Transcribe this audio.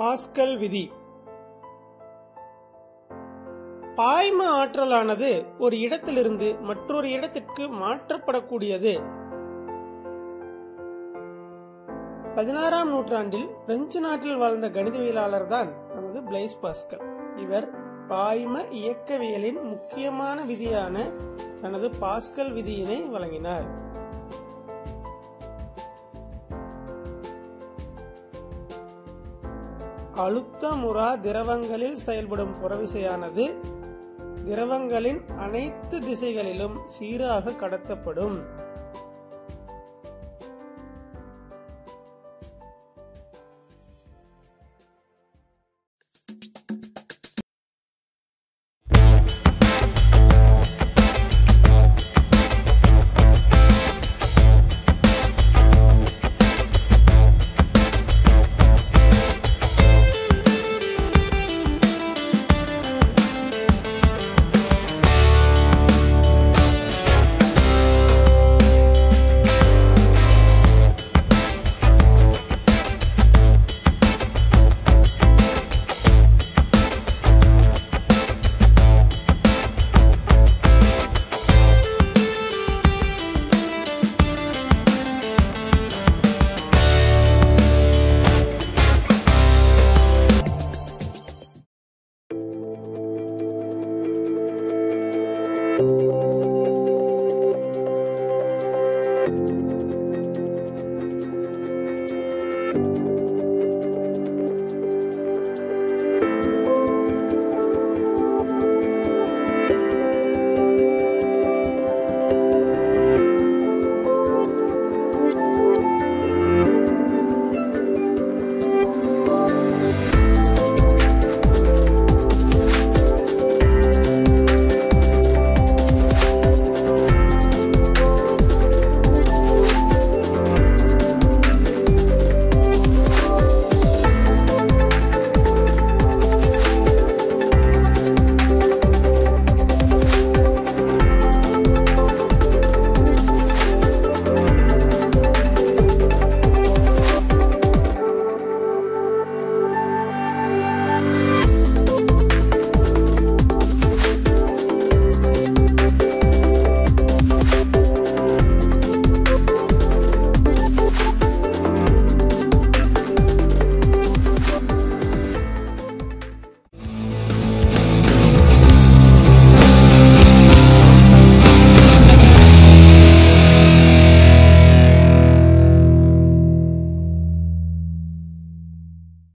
pascal விதி பாய்ம ஆற்றலானது ஒரு இடத்திலிருந்து மற்றொரு இடத்திற்கு மாற்றப்படக்கூடியது பதினாறாம் நூற்றாண்டில் பிரெஞ்சு நாட்டில் வாழ்ந்த கணிதவியலாளர் தான் நமது பிளைஸ் பாஸ்கல் இவர் பாய்ம இயக்கவியலின் முக்கியமான விதியான தனது பாஸ்கல் விதியினை வழங்கினார் அழுத்தமுறா திரவங்களில் செயல்படும் புறவிசையானது திரவங்களின் அனைத்து திசைகளிலும் சீராக கடத்தப்படும்